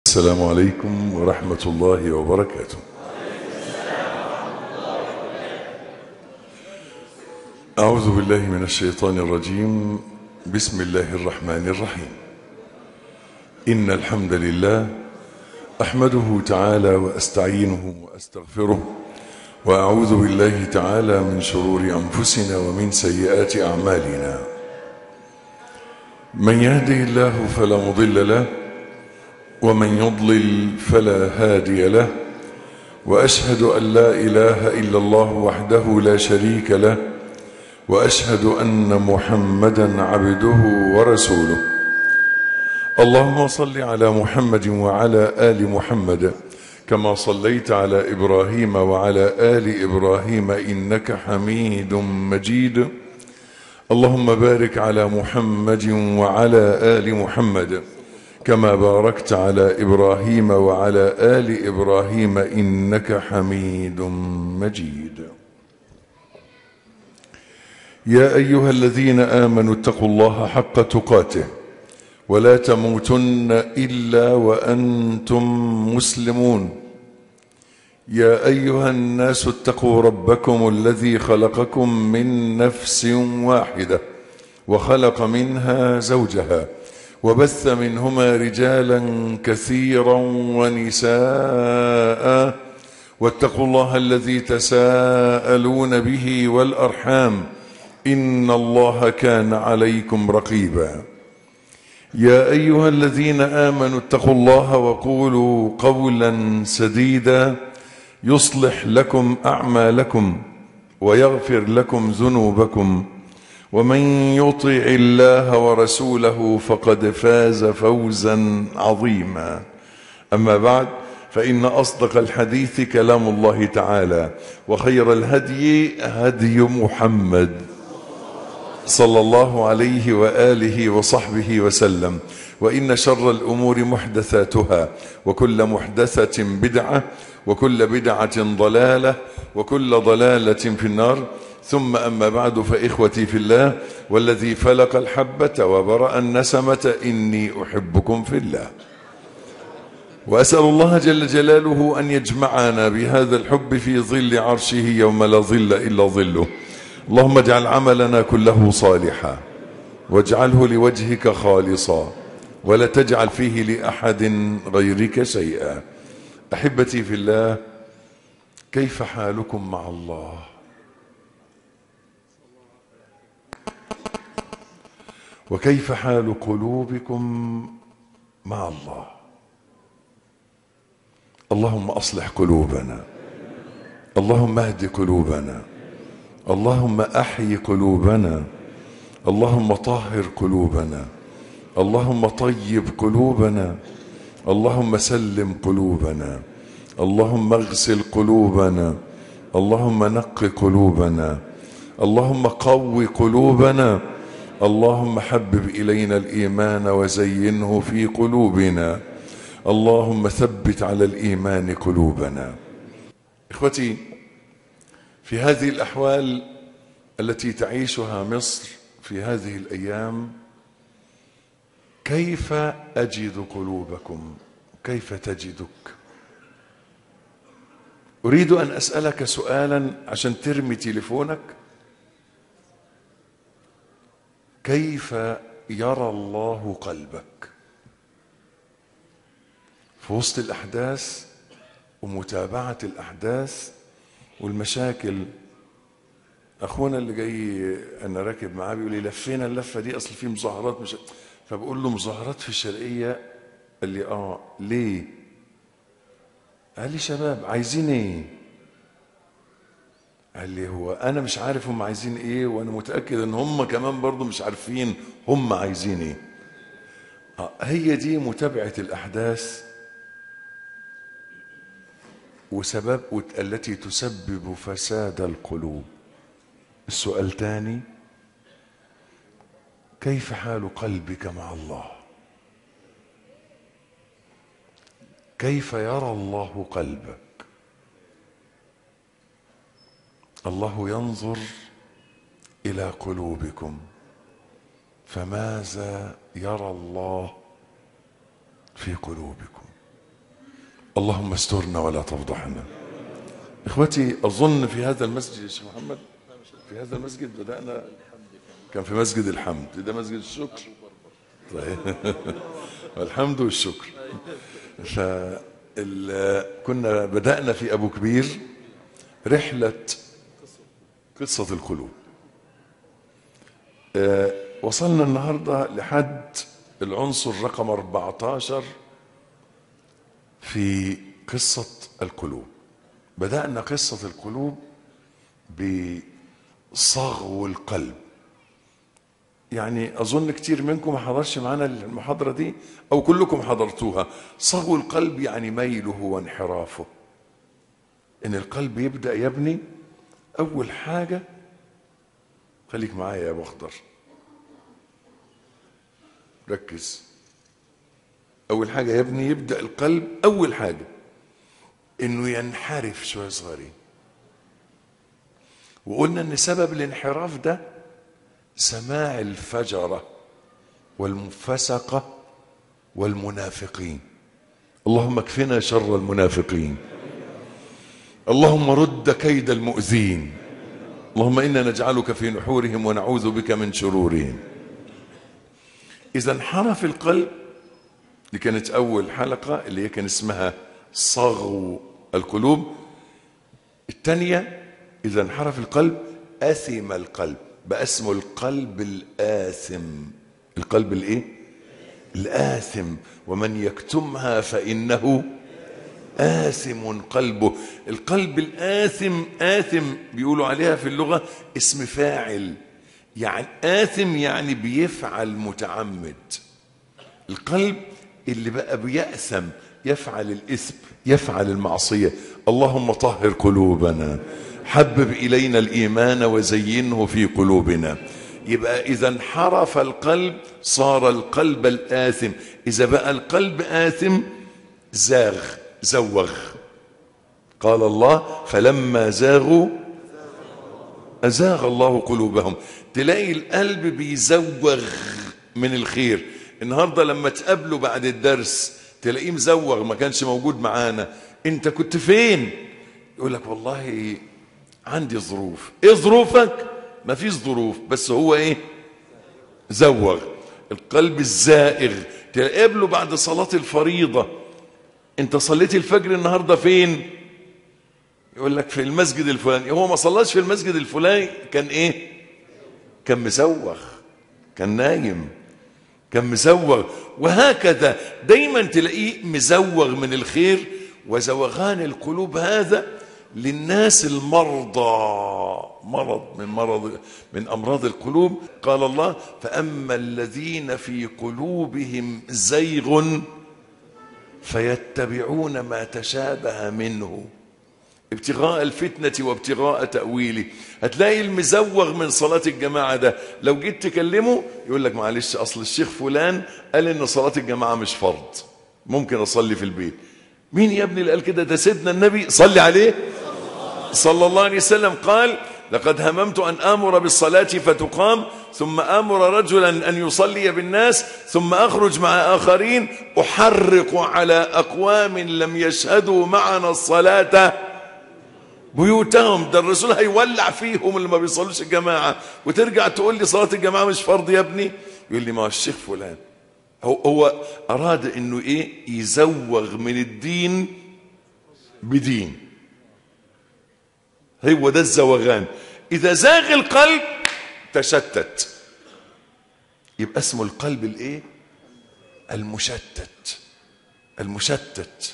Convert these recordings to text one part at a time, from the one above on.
السلام عليكم ورحمة الله وبركاته أعوذ بالله من الشيطان الرجيم بسم الله الرحمن الرحيم إن الحمد لله أحمده تعالى وأستعينه وأستغفره وأعوذ بالله تعالى من شرور أنفسنا ومن سيئات أعمالنا من يهده الله فلا مضل له ومن يضلل فلا هادي له واشهد ان لا اله الا الله وحده لا شريك له واشهد ان محمدا عبده ورسوله اللهم صل على محمد وعلى ال محمد كما صليت على ابراهيم وعلى ال ابراهيم انك حميد مجيد اللهم بارك على محمد وعلى ال محمد كما باركت على ابراهيم وعلى ال ابراهيم انك حميد مجيد يا ايها الذين امنوا اتقوا الله حق تقاته ولا تموتن الا وانتم مسلمون يا ايها الناس اتقوا ربكم الذي خلقكم من نفس واحده وخلق منها زوجها وبث منهما رجالا كثيرا ونساء واتقوا الله الذي تساءلون به والارحام ان الله كان عليكم رقيبا يا ايها الذين امنوا اتقوا الله وقولوا قولا سديدا يصلح لكم اعمالكم ويغفر لكم ذنوبكم ومن يطع الله ورسوله فقد فاز فوزا عظيما اما بعد فان اصدق الحديث كلام الله تعالى وخير الهدي هدي محمد صلى الله عليه واله وصحبه وسلم وان شر الامور محدثاتها وكل محدثه بدعه وكل بدعه ضلاله وكل ضلاله في النار ثم أما بعد فإخوتي في الله والذي فلق الحبة وبرأ النسمة إني أحبكم في الله وأسأل الله جل جلاله أن يجمعنا بهذا الحب في ظل عرشه يوم لا ظل إلا ظله اللهم اجعل عملنا كله صالحا واجعله لوجهك خالصا ولا تجعل فيه لأحد غيرك شيئا أحبتي في الله كيف حالكم مع الله وكيف حال قلوبكم مع الله اللهم اصلح قلوبنا اللهم اهد قلوبنا اللهم احي قلوبنا اللهم طهر قلوبنا اللهم طيب قلوبنا اللهم سلم قلوبنا اللهم اغسل قلوبنا اللهم نق قلوبنا اللهم قو قلوبنا اللهم حبب الينا الايمان وزينه في قلوبنا اللهم ثبت على الايمان قلوبنا اخوتي في هذه الاحوال التي تعيشها مصر في هذه الايام كيف اجد قلوبكم كيف تجدك اريد ان اسالك سؤالا عشان ترمي تليفونك كيف يرى الله قلبك في وسط الاحداث ومتابعه الاحداث والمشاكل اخونا اللي جاي انا راكب معاه بيقول لي لفينا اللفه دي اصل في مظاهرات مش فبقول له مظاهرات في الشرقيه قال لي اه ليه قال لي شباب عايزين ايه قال لي هو انا مش عارف هم عايزين ايه وانا متاكد ان هم كمان برضو مش عارفين هم عايزين ايه آه هي دي متابعه الاحداث وسبب التي تسبب فساد القلوب السؤال تاني كيف حال قلبك مع الله كيف يرى الله قلبك الله ينظر الى قلوبكم فماذا يرى الله في قلوبكم اللهم استرنا ولا تفضحنا اخوتي اظن في هذا المسجد يا شيخ محمد في هذا المسجد بدانا كان في مسجد الحمد ده مسجد الشكر طيب الحمد والشكر ف كنا بدانا في ابو كبير رحله قصه القلوب آه، وصلنا النهارده لحد العنصر رقم 14 في قصه القلوب بدانا قصه القلوب بصغو القلب يعني اظن كتير منكم ما حضرش معانا المحاضره دي او كلكم حضرتوها صغو القلب يعني ميله وانحرافه ان القلب يبدا يبني اول حاجه خليك معايا يا ابو اخضر ركز اول حاجه يا ابني يبدا القلب اول حاجه انه ينحرف شويه صغيرين وقلنا ان سبب الانحراف ده سماع الفجره والمفسقه والمنافقين اللهم اكفنا شر المنافقين اللهم رد كيد المؤذين اللهم انا نجعلك في نحورهم ونعوذ بك من شرورهم اذا انحرف القلب دي كانت اول حلقه اللي هي كان اسمها صغو القلوب الثانيه اذا انحرف القلب اثم القلب بقى اسمه القلب الآثم القلب الايه الآثم ومن يكتمها فإنه آثم قلبه القلب الآثم آثم بيقولوا عليها في اللغة اسم فاعل يعني آثم يعني بيفعل متعمد القلب اللي بقى بيأثم يفعل الإثم يفعل المعصية اللهم طهر قلوبنا حبب إلينا الإيمان وزينه في قلوبنا يبقى إذا انحرف القلب صار القلب الآثم إذا بقى القلب آثم زاغ زوغ قال الله فلما زاغوا أزاغ الله قلوبهم تلاقي القلب بيزوغ من الخير النهاردة لما تقابله بعد الدرس تلاقيه مزوغ ما كانش موجود معانا انت كنت فين يقول لك والله عندي ظروف ايه ظروفك ما فيش ظروف بس هو ايه زوغ القلب الزائغ تقابله بعد صلاة الفريضة انت صليت الفجر النهاردة فين يقول لك في المسجد الفلاني هو ما صلاش في المسجد الفلاني كان ايه كان مزوغ كان نايم كان مزوغ وهكذا دايما تلاقيه مزوغ من الخير وزوغان القلوب هذا للناس المرضى مرض من مرض من امراض القلوب قال الله فاما الذين في قلوبهم زيغ فيتبعون ما تشابه منه ابتغاء الفتنة وابتغاء تأويله هتلاقي المزوغ من صلاة الجماعة ده لو جيت تكلمه يقول لك معلش أصل الشيخ فلان قال إن صلاة الجماعة مش فرض ممكن أصلي في البيت مين يا ابني اللي قال كده ده سيدنا النبي صلي عليه صلى الله عليه وسلم قال لقد هممت أن آمر بالصلاة فتقام ثم آمر رجلا أن يصلي بالناس ثم أخرج مع آخرين أحرق على أقوام لم يشهدوا معنا الصلاة بيوتهم ده الرسول هيولع فيهم اللي ما بيصلوش الجماعة وترجع تقول لي صلاة الجماعة مش فرض يا ابني يقول لي ما هو الشيخ فلان هو, هو أراد أنه إيه يزوغ من الدين بدين هو ده الزوغان إذا زاغ القلب تشتت يبقى اسمه القلب الايه المشتت المشتت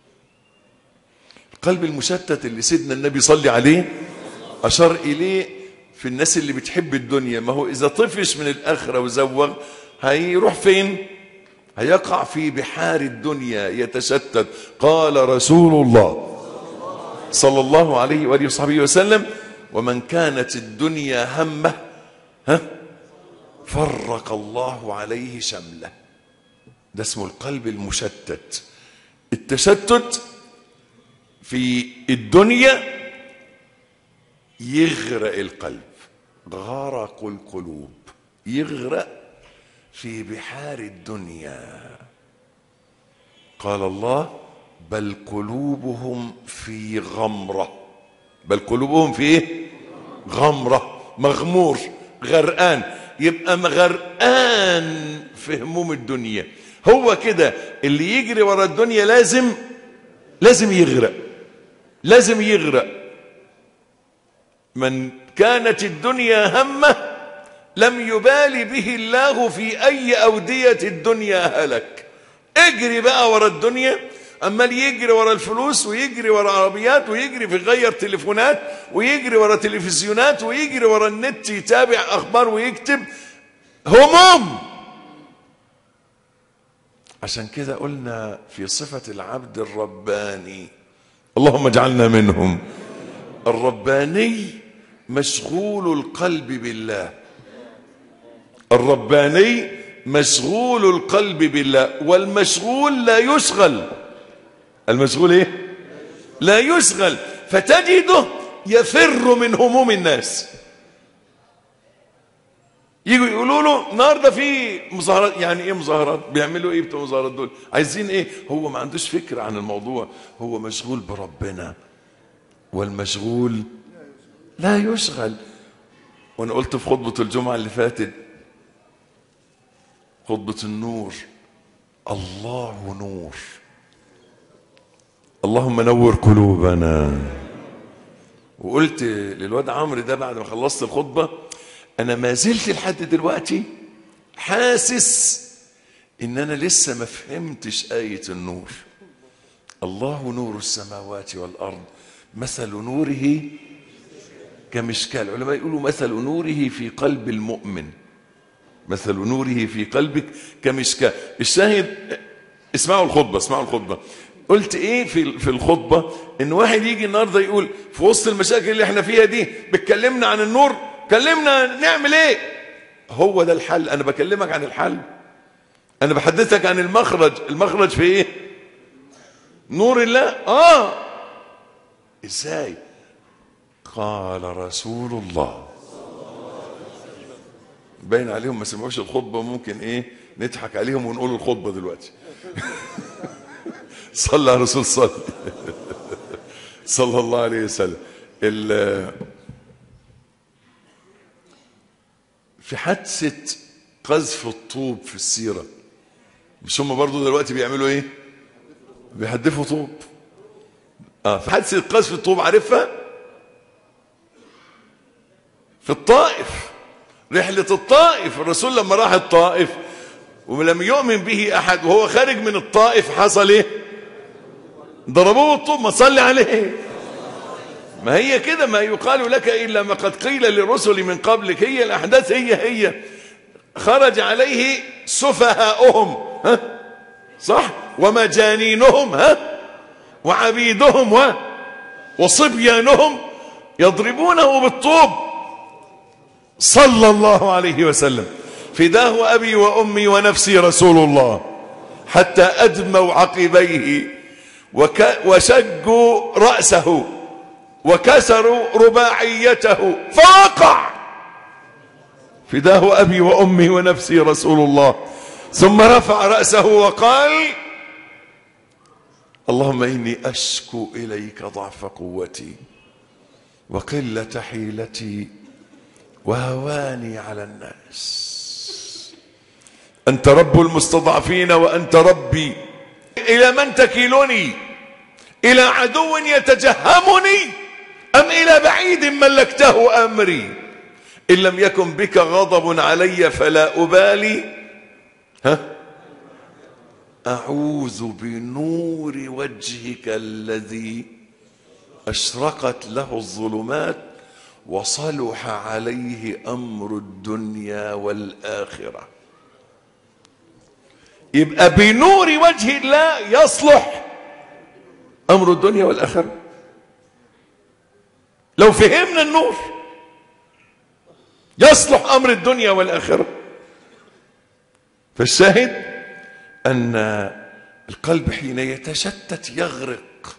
القلب المشتت اللي سيدنا النبي صلي عليه أشار إليه في الناس اللي بتحب الدنيا ما هو إذا طفش من الآخرة وزوغ هيروح فين هيقع في بحار الدنيا يتشتت قال رسول الله صلى الله عليه وآله وصحبه وسلم ومن كانت الدنيا همه ها فرق الله عليه شمله ده اسمه القلب المشتت التشتت في الدنيا يغرق القلب غرق القلوب يغرق في بحار الدنيا قال الله بل قلوبهم في غمرة بل قلوبهم في ايه غمرة مغمور غرقان يبقى غرقان في هموم الدنيا هو كده اللي يجري ورا الدنيا لازم لازم يغرق لازم يغرق من كانت الدنيا همه لم يبال به الله في اي اوديه الدنيا هلك اجري بقى ورا الدنيا عمال يجري ورا الفلوس ويجري ورا عربيات ويجري في غير تليفونات ويجري ورا تلفزيونات ويجري ورا النت يتابع اخبار ويكتب هموم عشان كده قلنا في صفة العبد الرباني اللهم اجعلنا منهم الرباني مشغول القلب بالله الرباني مشغول القلب بالله والمشغول لا يشغل المشغول ايه لا يشغل فتجده يفر من هموم الناس يجوا يقولوا له النهارده في مظاهرات يعني ايه مظاهرات بيعملوا ايه بتوع المظاهرات دول عايزين ايه هو ما عندوش فكره عن الموضوع هو مشغول بربنا والمشغول لا يشغل وانا قلت في خطبه الجمعه اللي فاتت خطبه النور الله نور اللهم نور قلوبنا وقلت للواد عمرو ده بعد ما خلصت الخطبه انا ما زلت لحد دلوقتي حاسس ان انا لسه ما فهمتش ايه النور الله نور السماوات والارض مثل نوره كمشكال العلماء يقولوا مثل نوره في قلب المؤمن مثل نوره في قلبك كمشكال الشاهد اسمعوا الخطبه اسمعوا الخطبه قلت ايه في في الخطبه ان واحد يجي النهارده يقول في وسط المشاكل اللي احنا فيها دي بتكلمنا عن النور كلمنا نعمل ايه هو ده الحل انا بكلمك عن الحل انا بحدثك عن المخرج المخرج في ايه نور الله اه ازاي قال رسول الله باين عليهم ما سمعوش الخطبه ممكن ايه نضحك عليهم ونقول الخطبه دلوقتي صلى على الرسول صلى صلى الله عليه وسلم في حادثة قذف الطوب في السيرة مش هم برضو دلوقتي بيعملوا ايه بيحدفوا طوب اه في حادثة قذف الطوب عارفها في الطائف رحلة الطائف الرسول لما راح الطائف ولم يؤمن به احد وهو خارج من الطائف حصل ايه ضربوه الطوب ما صلي عليه ما هي كده ما يقال لك إلا ما قد قيل للرسل من قبلك هي الأحداث هي هي خرج عليه سفهاؤهم ها صح ومجانينهم ها وعبيدهم و وصبيانهم يضربونه بالطوب صلى الله عليه وسلم فداه أبي وأمي ونفسي رسول الله حتى أدموا عقبيه وك وشقوا رأسه وكسروا رباعيته فوقع فداه أبي وأمي ونفسي رسول الله ثم رفع رأسه وقال اللهم إني أشكو إليك ضعف قوتي وقلة حيلتي وهواني على الناس أنت رب المستضعفين وأنت ربي إلى من تكيلني إلى عدو يتجهمني أم إلى بعيد ملكته أمري إن لم يكن بك غضب علي فلا أبالي ها أعوذ بنور وجهك الذي أشرقت له الظلمات وصلح عليه أمر الدنيا والآخرة يبقى بنور وجه الله يصلح أمر الدنيا والآخرة لو فهمنا النور يصلح أمر الدنيا والآخرة فالشاهد أن القلب حين يتشتت يغرق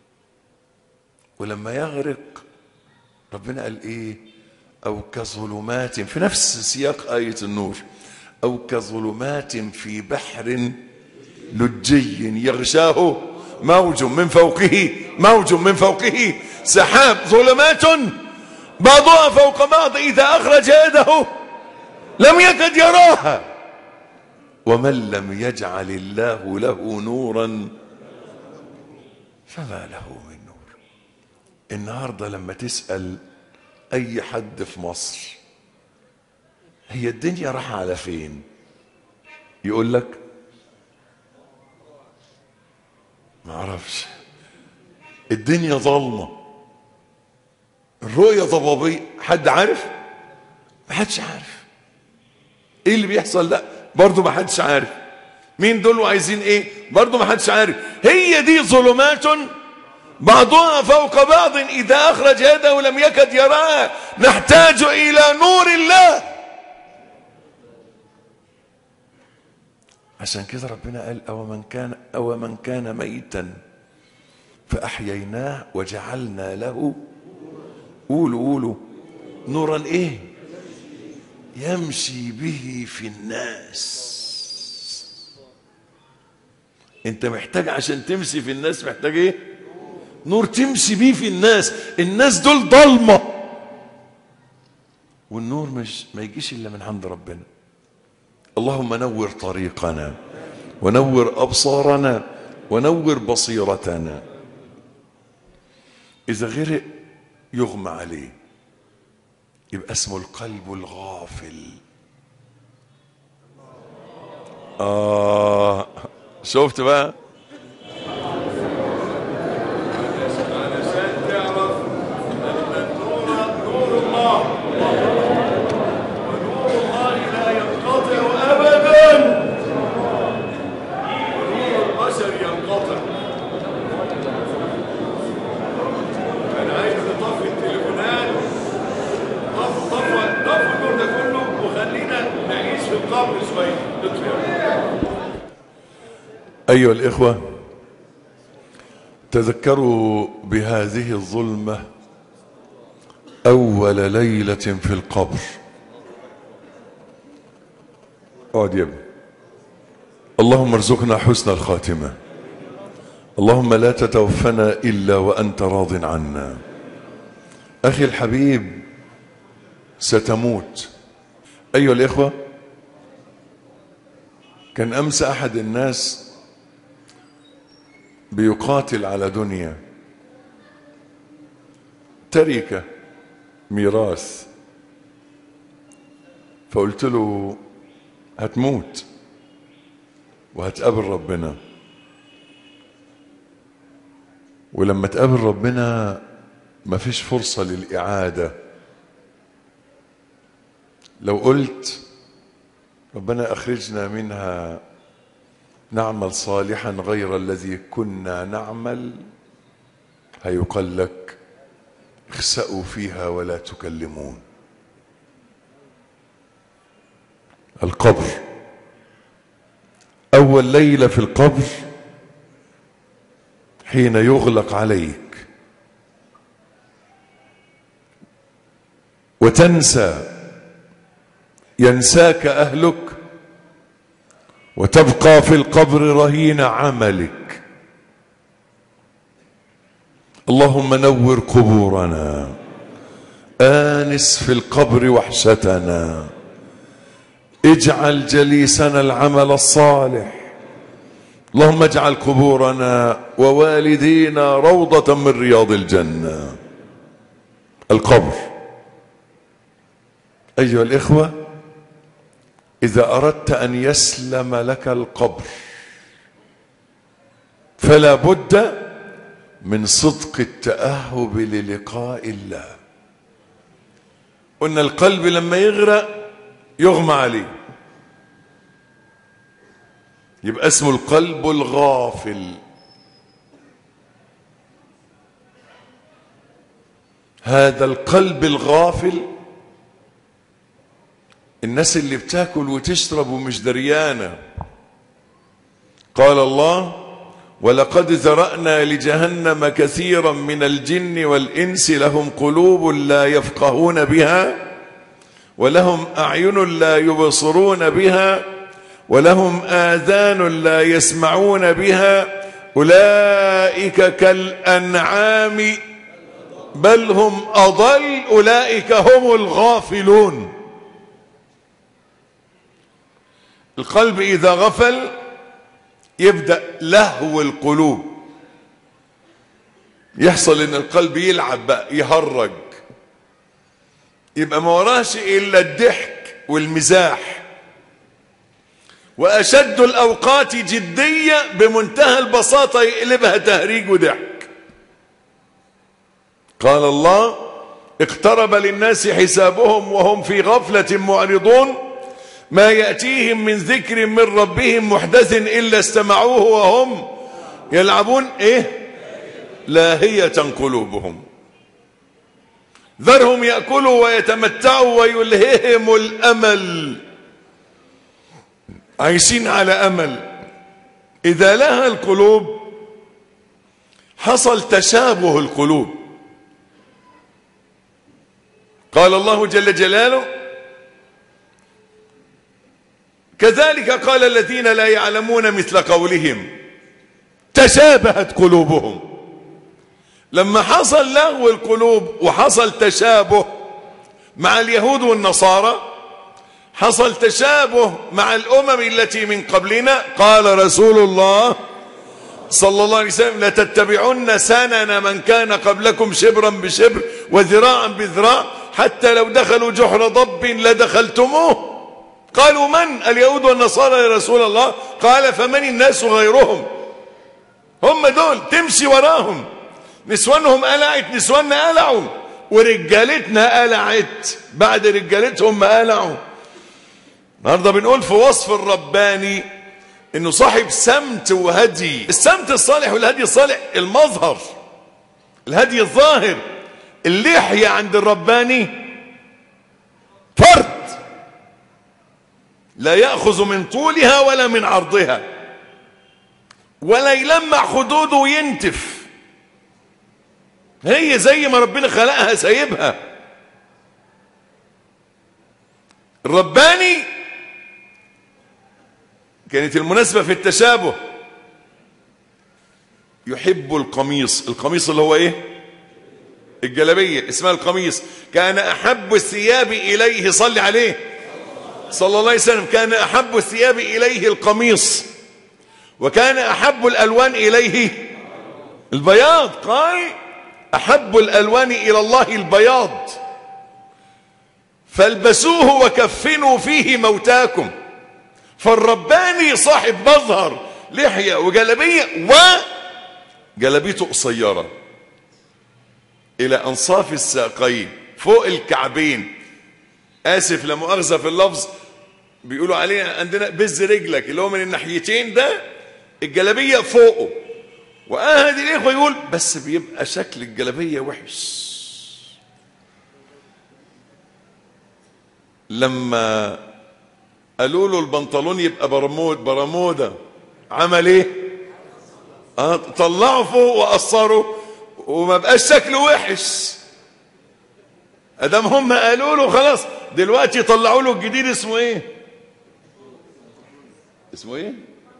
ولما يغرق ربنا قال إيه أو كظلمات في نفس سياق آية النور أو كظلمات في بحر لجي يغشاه موج من فوقه موج من فوقه سحاب ظلمات بعضها فوق بعض إذا أخرج يده لم يكد يراها ومن لم يجعل الله له نورا فما له من نور النهارده لما تسأل أي حد في مصر هي الدنيا راح على فين يقول لك ما اعرفش الدنيا ظلمه الرؤيه ضبابيه حد عارف ما حدش عارف ايه اللي بيحصل لا برضه ما حدش عارف مين دول وعايزين ايه برضه ما حدش عارف هي دي ظلمات بعضها فوق بعض اذا اخرج يده لم يكد يراها نحتاج الى نور الله عشان كده ربنا قال أو من كان أو من كان ميتا فأحييناه وجعلنا له قولوا قولوا نورا إيه يمشي به في الناس انت محتاج عشان تمشي في الناس محتاج ايه نور تمشي بيه في الناس الناس دول ضلمه والنور مش ما يجيش الا من عند ربنا اللهم نور طريقنا ونور أبصارنا ونور بصيرتنا إذا غرق يغمى عليه يبقى اسمه القلب الغافل آه شفت بقى علشان تعرف ان النور نور الله ونور الله لا ينقطع ابدا ونور البشر ينقطع انا عايز نطفي التليفونات طفوا طفوا طفوا النور ده كله وخلينا نعيش في القبر شويه نطفي أيها الإخوة تذكروا بهذه الظلمة أول ليلة في القبر اقعد يا ابني اللهم ارزقنا حسن الخاتمة اللهم لا تتوفنا إلا وأنت راض عنا أخي الحبيب ستموت أيها الإخوة كان أمس أحد الناس بيقاتل على دنيا تركة ميراث فقلت له هتموت وهتقابل ربنا ولما تقابل ربنا مفيش فرصة للإعادة لو قلت ربنا أخرجنا منها نعمل صالحا غير الذي كنا نعمل هيقال لك اخسأوا فيها ولا تكلمون القبر أول ليلة في القبر حين يغلق عليك وتنسى ينساك أهلك وتبقى في القبر رهين عملك اللهم نور قبورنا آنس في القبر وحشتنا اجعل جليسنا العمل الصالح اللهم اجعل قبورنا ووالدينا روضة من رياض الجنة القبر أيها الإخوة إذا أردت أن يسلم لك القبر فلا بد من صدق التأهب للقاء الله قلنا القلب لما يغرق يغمى عليه يبقى اسمه القلب الغافل هذا القلب الغافل الناس اللي بتاكل وتشرب ومش دريانه قال الله ولقد ذرأنا لجهنم كثيرا من الجن والإنس لهم قلوب لا يفقهون بها ولهم أعين لا يبصرون بها ولهم آذان لا يسمعون بها أولئك كالأنعام بل هم أضل أولئك هم الغافلون القلب إذا غفل يبدأ لهو القلوب يحصل ان القلب يلعب بقى يهرج يبقى ما وراش الا الضحك والمزاح واشد الاوقات جديه بمنتهى البساطه يقلبها تهريج وضحك قال الله اقترب للناس حسابهم وهم في غفله معرضون ما ياتيهم من ذكر من ربهم محدث الا استمعوه وهم يلعبون ايه لاهيه قلوبهم ذرهم ياكلوا ويتمتعوا ويلههم الامل عايشين على امل اذا لها القلوب حصل تشابه القلوب قال الله جل جلاله كذلك قال الذين لا يعلمون مثل قولهم تشابهت قلوبهم لما حصل لغو القلوب وحصل تشابه مع اليهود والنصارى حصل تشابه مع الأمم التي من قبلنا قال رسول الله صلى الله عليه وسلم لتتبعن سنن من كان قبلكم شبرا بشبر وذراعا بذراع حتى لو دخلوا جحر ضب لدخلتموه قالوا من اليهود والنصارى يا رسول الله قال فمن الناس غيرهم هم دول تمشي وراهم نسوانهم قلعت نسواننا قلعوا ورجالتنا قلعت بعد رجالتهم ما قلعوا النهارده بنقول في وصف الرباني انه صاحب سمت وهدي السمت الصالح والهدي الصالح المظهر الهدي الظاهر اللحية عند الرباني فرد لا يأخذ من طولها ولا من عرضها ولا يلمع خدوده وينتف هي زي ما ربنا خلقها سايبها الرباني كانت المناسبة في التشابه يحب القميص القميص اللي هو ايه الجلبية اسمها القميص كان احب الثياب اليه صلي عليه صلى الله عليه وسلم كان احب الثياب اليه القميص وكان احب الالوان اليه البياض قال احب الالوان الى الله البياض فالبسوه وكفنوا فيه موتاكم فالرباني صاحب مظهر لحية وجلبية وجلبيته قصيرة إلى أنصاف الساقين فوق الكعبين آسف لا مؤاخذة في اللفظ بيقولوا عليه عندنا بز رجلك اللي هو من الناحيتين ده الجلبية فوقه وأهد الإخوة يقول بس بيبقى شكل الجلبية وحش لما قالوا له البنطلون يبقى برمود برموده عمل ايه آه طلعوا فوق وقصروا وما بقاش شكله وحش ادام هم قالوا له خلاص دلوقتي طلعوا له الجديد اسمه ايه اسمه ايه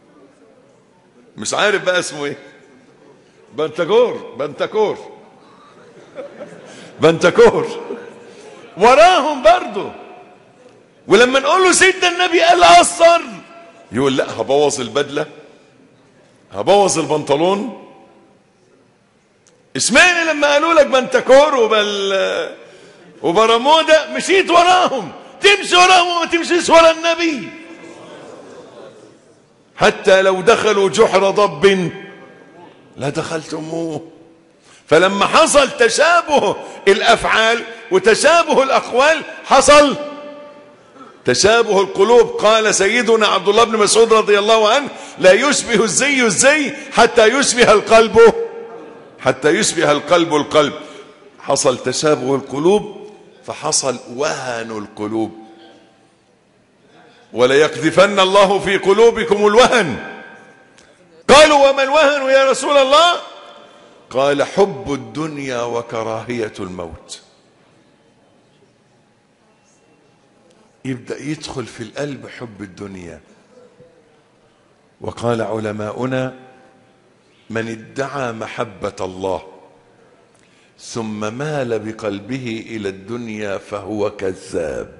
مش عارف بقى اسمه ايه بنتكور بنتكور بنتكور وراهم برضه ولما نقول له سيدنا النبي قال قصر يقول لا هبوظ البدله هبوظ البنطلون اسمعني لما قالوا لك بنتكور وبل وبرموده مشيت وراهم تمشي وراهم وما تمشيش ورا النبي حتى لو دخلوا جحر ضب لدخلتموه فلما حصل تشابه الافعال وتشابه الاقوال حصل تشابه القلوب قال سيدنا عبد الله بن مسعود رضي الله عنه لا يشبه الزي الزي حتى يشبه القلب حتى يشبه القلب القلب حصل تشابه القلوب فحصل وهن القلوب ولا يقذفن الله في قلوبكم الوهن قالوا وما الوهن يا رسول الله قال حب الدنيا وكراهية الموت يبدأ يدخل في القلب حب الدنيا وقال علماؤنا من ادعى محبة الله ثم مال بقلبه إلى الدنيا فهو كذاب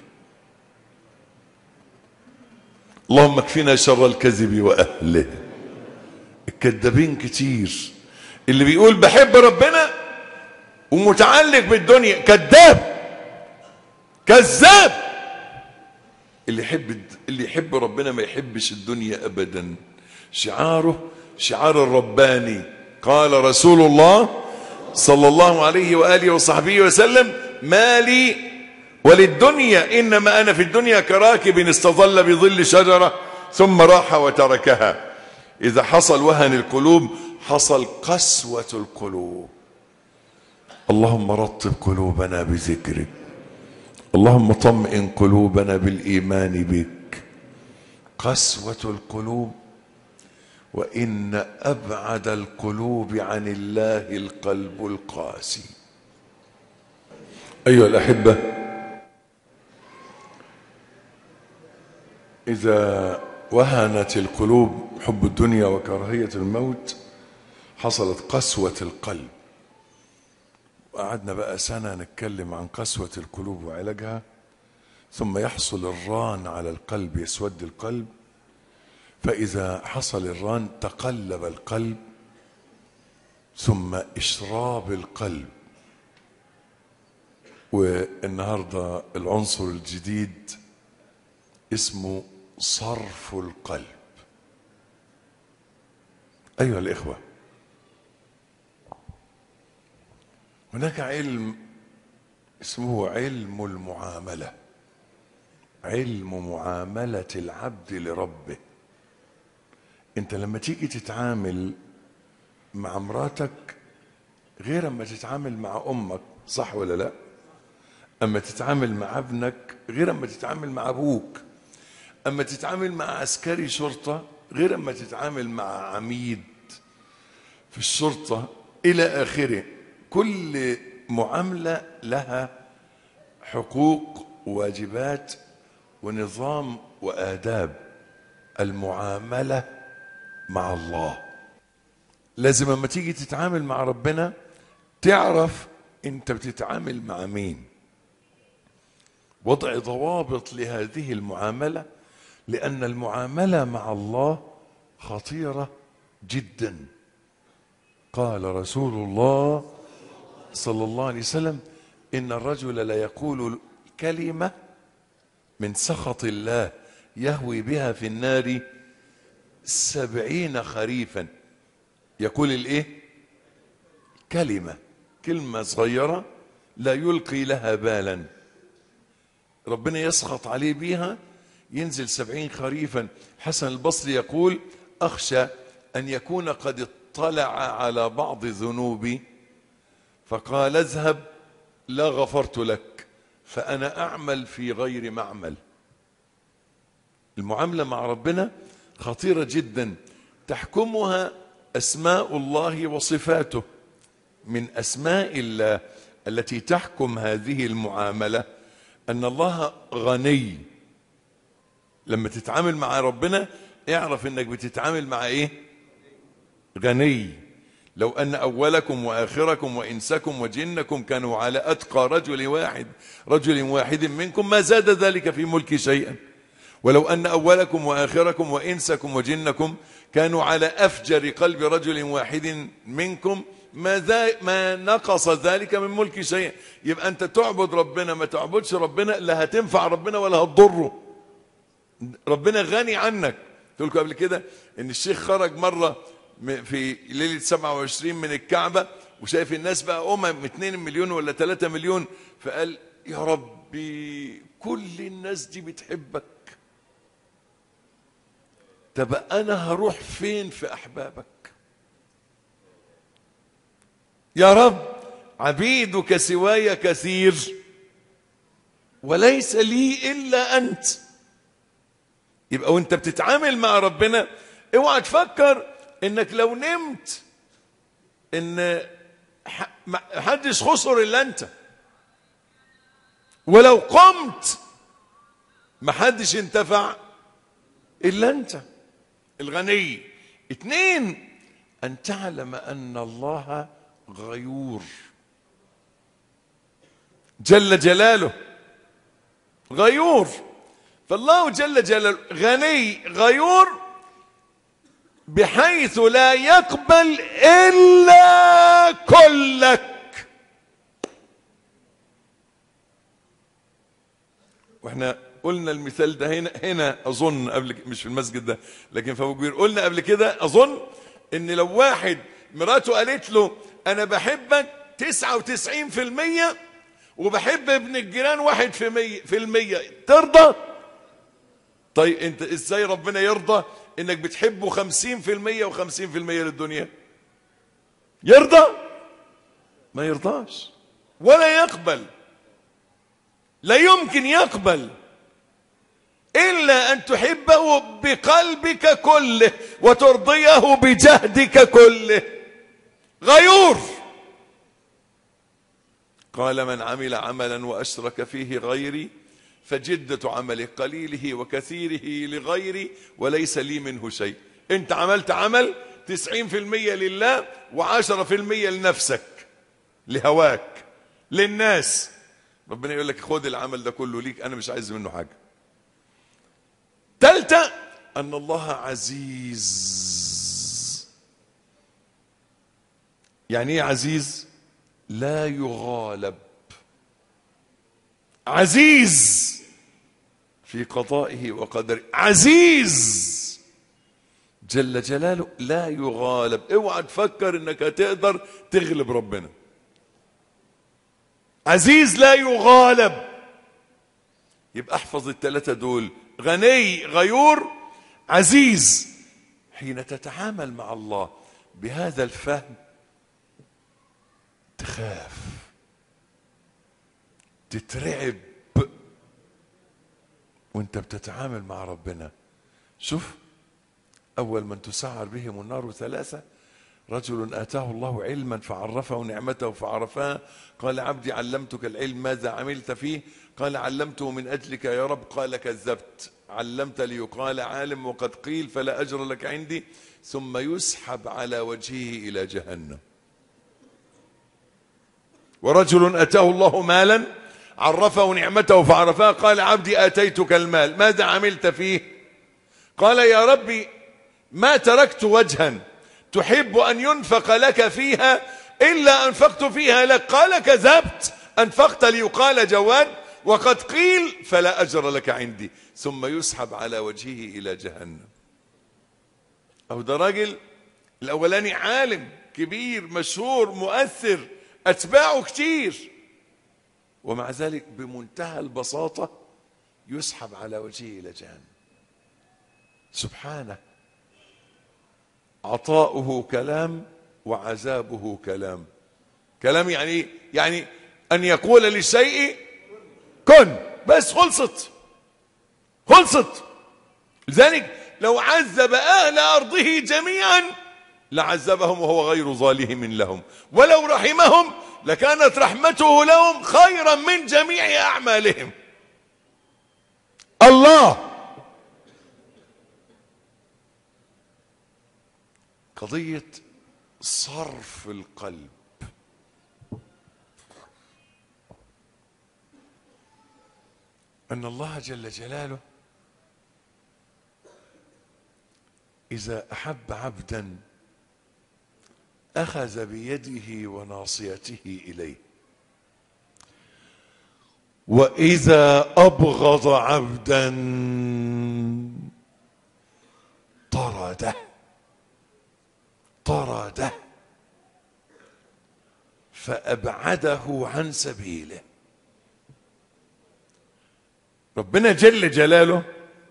اللهم اكفنا شر الكذب وأهله الكذابين كتير اللي بيقول بحب ربنا ومتعلق بالدنيا كذاب كذاب اللي يحب اللي يحب ربنا ما يحبش الدنيا ابدا شعاره شعار الرباني قال رسول الله صلى الله عليه واله وصحبه وسلم ما لي وللدنيا انما انا في الدنيا كراكب استظل بظل شجره ثم راح وتركها اذا حصل وهن القلوب حصل قسوه القلوب اللهم رطب قلوبنا بذكرك اللهم طمئن قلوبنا بالايمان بك قسوه القلوب وان ابعد القلوب عن الله القلب القاسي ايها الاحبه اذا وهنت القلوب حب الدنيا وكراهيه الموت حصلت قسوه القلب وقعدنا بقى سنة نتكلم عن قسوة القلوب وعلاجها ثم يحصل الران على القلب يسود القلب فإذا حصل الران تقلب القلب ثم إشراب القلب والنهاردة العنصر الجديد اسمه صرف القلب أيها الإخوة هناك علم اسمه علم المعاملة علم معاملة العبد لربه انت لما تيجي تتعامل مع مراتك غير اما تتعامل مع امك صح ولا لا اما تتعامل مع ابنك غير اما تتعامل مع ابوك اما تتعامل مع عسكري شرطة غير اما تتعامل مع عميد في الشرطة الى اخره كل معاملة لها حقوق وواجبات ونظام وآداب المعاملة مع الله لازم لما تيجي تتعامل مع ربنا تعرف انت بتتعامل مع مين وضع ضوابط لهذه المعاملة لأن المعاملة مع الله خطيرة جدا قال رسول الله صلى الله عليه وسلم إن الرجل لا يقول كلمة من سخط الله يهوي بها في النار سبعين خريفا يقول الايه كلمة كلمة صغيرة لا يلقي لها بالا ربنا يسخط عليه بيها ينزل سبعين خريفا حسن البصري يقول أخشى أن يكون قد اطلع على بعض ذنوبي فقال اذهب لا غفرت لك فأنا أعمل في غير معمل المعاملة مع ربنا خطيرة جدا تحكمها أسماء الله وصفاته من أسماء الله التي تحكم هذه المعاملة أن الله غني لما تتعامل مع ربنا اعرف انك بتتعامل مع ايه غني لو ان اولكم واخركم وانسكم وجنكم كانوا على اتقى رجل واحد رجل واحد منكم ما زاد ذلك في ملكي شيئا ولو ان اولكم واخركم وانسكم وجنكم كانوا على افجر قلب رجل واحد منكم ما, ذا ما نقص ذلك من ملك شيئا يبقى انت تعبد ربنا ما تعبدش ربنا لا هتنفع ربنا ولا هتضره ربنا غني عنك قلت لكم قبل كده ان الشيخ خرج مره في ليله 27 من الكعبه وشايف الناس بقى امم 2 مليون ولا 3 مليون فقال يا ربي كل الناس دي بتحبك طب انا هروح فين في احبابك يا رب عبيدك سواي كثير وليس لي الا انت يبقى وانت بتتعامل مع ربنا اوعى تفكر انك لو نمت ان حدش خسر الا انت ولو قمت محدش انتفع الا انت الغني اتنين ان تعلم ان الله غيور جل جلاله غيور فالله جل جلاله غني غيور بحيث لا يقبل الا كلك واحنا قلنا المثال ده هنا هنا اظن قبل ك- مش في المسجد ده لكن في ابو كبير قلنا قبل كده اظن ان لو واحد مراته قالت له انا بحبك 99% وبحب ابن الجيران واحد في مية في المية ترضى طيب انت ازاي ربنا يرضى انك بتحبه خمسين في المية وخمسين في المية للدنيا يرضى ما يرضاش ولا يقبل لا يمكن يقبل إلا أن تحبه بقلبك كله وترضيه بجهدك كله غيور قال من عمل عملا وأشرك فيه غيري فجدة عمله قليله وكثيره لغيري وليس لي منه شيء انت عملت عمل تسعين في المية لله وعشرة في المية لنفسك لهواك للناس ربنا يقول لك خد العمل ده كله ليك انا مش عايز منه حاجه ثالثه ان الله عزيز يعني ايه عزيز لا يغالب عزيز في قضائه وقدره عزيز جل جلاله لا يغالب اوعى تفكر انك هتقدر تغلب ربنا عزيز لا يغالب يبقى احفظ الثلاثة دول غني غيور عزيز حين تتعامل مع الله بهذا الفهم تخاف تترعب وانت بتتعامل مع ربنا شوف اول من تسعر بهم النار ثلاثه رجل اتاه الله علما فعرفه نعمته فعرفها قال عبدي علمتك العلم ماذا عملت فيه قال علمته من اجلك يا رب قال كذبت علمت ليقال عالم وقد قيل فلا اجر لك عندي ثم يسحب على وجهه الى جهنم ورجل اتاه الله مالا عرفه نعمته فعرفها قال عبدي اتيتك المال ماذا عملت فيه قال يا ربي ما تركت وجها تحب ان ينفق لك فيها الا انفقت فيها لك قال كذبت انفقت ليقال جواد وقد قيل فلا اجر لك عندي ثم يسحب على وجهه الى جهنم او ده راجل الاولاني عالم كبير مشهور مؤثر اتباعه كتير ومع ذلك بمنتهى البساطه يسحب على وجهه الى جهنم سبحانه عطاؤه كلام وعذابه كلام كلام يعني ايه؟ يعني ان يقول للشيء كن بس خلصت خلصت لذلك لو عذب اهل ارضه جميعا لعذبهم وهو غير ظالم لهم ولو رحمهم لكانت رحمته لهم خيرا من جميع اعمالهم الله قضية صرف القلب أن الله جل جلاله إذا أحب عبدا أخذ بيده وناصيته إليه وإذا أبغض عبدا طرده طرده فأبعده عن سبيله ربنا جل جلاله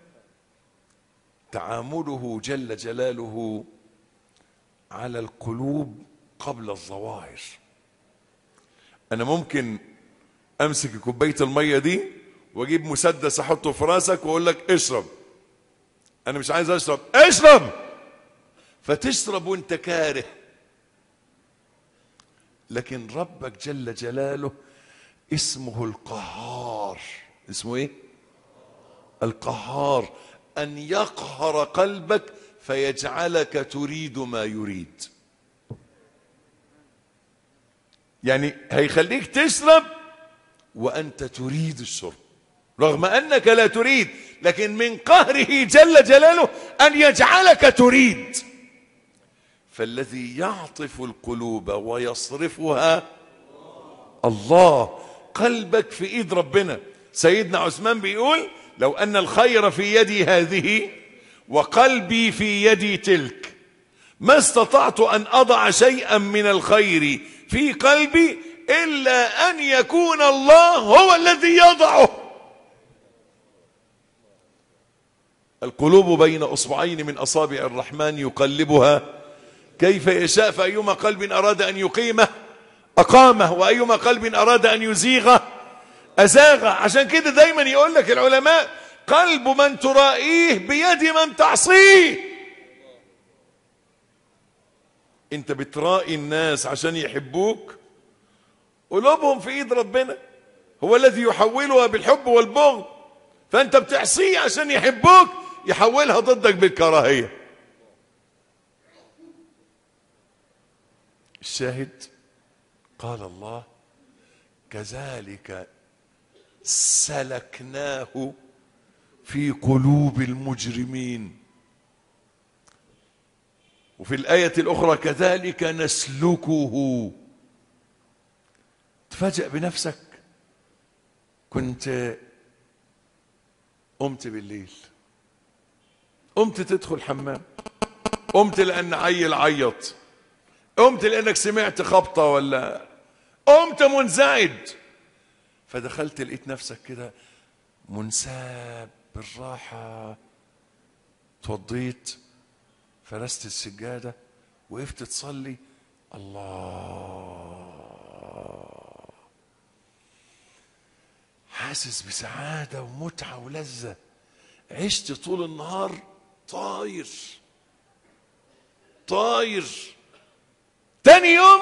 تعامله جل جلاله على القلوب قبل الظواهر انا ممكن امسك كوبايه الميه دي واجيب مسدس احطه في راسك واقول لك اشرب انا مش عايز اشرب اشرب فتشرب وانت كاره لكن ربك جل جلاله اسمه القهار اسمه ايه القهار ان يقهر قلبك فيجعلك تريد ما يريد يعني هيخليك تشرب وأنت تريد الشرب رغم أنك لا تريد لكن من قهره جل جلاله أن يجعلك تريد فالذي يعطف القلوب ويصرفها الله قلبك في ايد ربنا سيدنا عثمان بيقول لو ان الخير في يدي هذه وقلبي في يدي تلك ما استطعت ان اضع شيئا من الخير في قلبي الا ان يكون الله هو الذي يضعه القلوب بين اصبعين من اصابع الرحمن يقلبها كيف يشاء فأيما قلب أراد أن يقيمه أقامه وأيما قلب أراد أن يزيغه أزاغه عشان كده دايما يقول لك العلماء قلب من ترائيه بيد من تعصيه انت بترائي الناس عشان يحبوك قلوبهم في ايد ربنا هو الذي يحولها بالحب والبغض فانت بتعصيه عشان يحبوك يحولها ضدك بالكراهيه الشاهد قال الله كذلك سلكناه في قلوب المجرمين وفي الآية الأخرى كذلك نسلكه تفاجأ بنفسك كنت قمت بالليل قمت تدخل حمام قمت لأن عيل عيط قمت لانك سمعت خبطه ولا قمت منزعج فدخلت لقيت نفسك كده منساب بالراحه توضيت فرست السجاده وقفت تصلي الله حاسس بسعاده ومتعه ولذه عشت طول النهار طاير طاير تاني يوم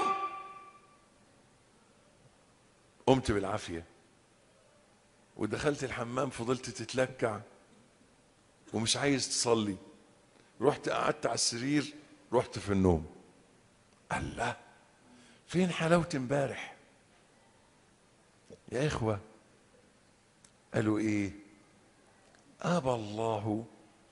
قمت بالعافية ودخلت الحمام فضلت تتلكع ومش عايز تصلي رحت قعدت على السرير رحت في النوم الله فين حلاوة امبارح يا إخوة قالوا إيه أبى الله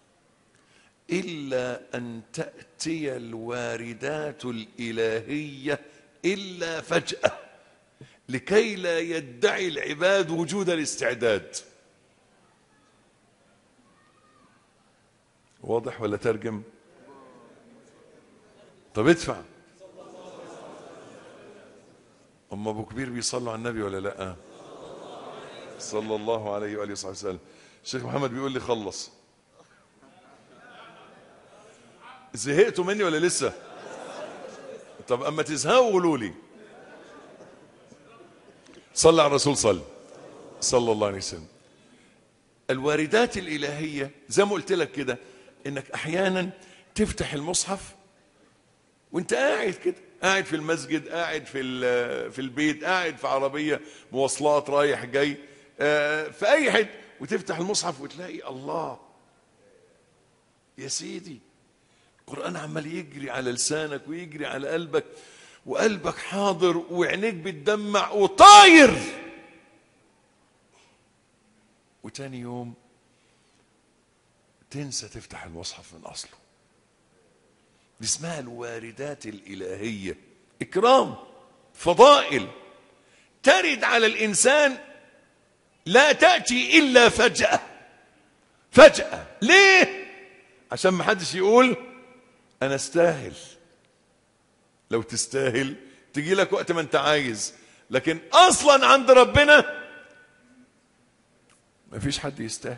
إلا أن تأتي الواردات الإلهية إلا فجأة لكي لا يدعي العباد وجود الاستعداد واضح ولا ترجم طب ادفع أم أبو كبير بيصلوا على النبي ولا لأ صلى الله عليه وآله وصحبه وسلم الشيخ محمد بيقول لي خلص زهقتوا مني ولا لسه طب اما تزهقوا قولوا لي صلى على الرسول صلى صلى الله عليه وسلم الواردات الإلهية زي ما قلت لك كده انك احيانا تفتح المصحف وانت قاعد كده قاعد في المسجد قاعد في في البيت قاعد في عربية مواصلات رايح جاي آه، في اي حته وتفتح المصحف وتلاقي الله يا سيدي القرآن عمال يجري على لسانك ويجري على قلبك وقلبك حاضر وعينيك بتدمع وطاير وتاني يوم تنسى تفتح المصحف من أصله دي اسمها الواردات الإلهية إكرام فضائل ترد على الإنسان لا تأتي إلا فجأة فجأة ليه؟ عشان ما حدش يقول أنا استاهل لو تستاهل تجي لك وقت ما أنت عايز لكن أصلا عند ربنا ما فيش حد يستاهل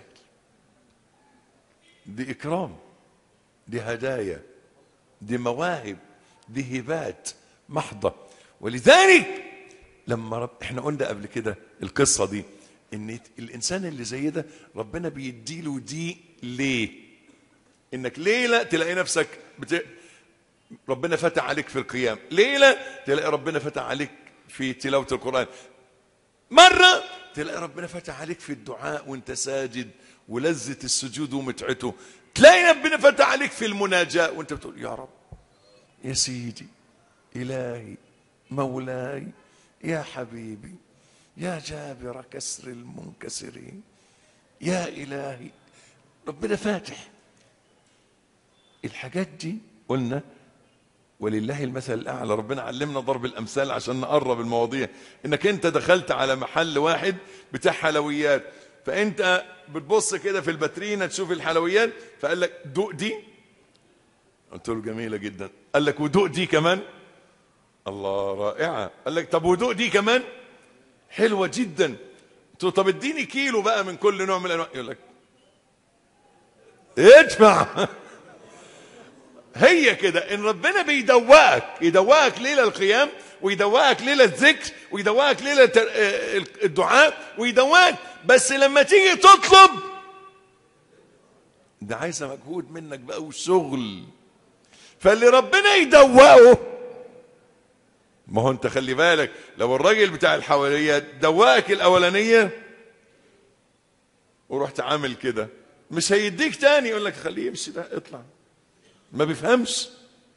دي إكرام دي هدايا دي مواهب دي هبات محضة ولذلك لما رب احنا قلنا قبل كده القصة دي ان الانسان اللي زي ده ربنا بيديله دي ليه انك ليلة تلاقي نفسك بت... ربنا فتح عليك في القيام ليلة تلاقي ربنا فتح عليك في تلاوة القرآن مرة تلاقي ربنا فتح عليك في الدعاء وانت ساجد ولذة السجود ومتعته تلاقي ربنا فتح عليك في المناجاة وانت بتقول يا رب يا سيدي إلهي مولاي يا حبيبي يا جابر كسر المنكسرين يا إلهي ربنا فاتح الحاجات دي قلنا ولله المثل الأعلى ربنا علمنا ضرب الأمثال عشان نقرب المواضيع إنك أنت دخلت على محل واحد بتاع حلويات فأنت بتبص كده في الباترينة تشوف الحلويات فقال لك دوق دي قلت له جميلة جدا قال لك ودوق دي كمان الله رائعة قال لك طب ودوق دي كمان حلوة جدا قلت له طب اديني كيلو بقى من كل نوع من الانواع يقول لك ادفع هي كده ان ربنا بيدوقك يدوقك ليله القيام ويدوقك ليله الذكر ويدوقك ليله الدعاء ويدوقك بس لما تيجي تطلب ده عايزه مجهود منك بقى وشغل فاللي ربنا يدوقه ما هو انت خلي بالك لو الراجل بتاع الحواليات دوقك الاولانيه ورحت عامل كده مش هيديك تاني يقول لك خليه يمشي ده اطلع ما بيفهمش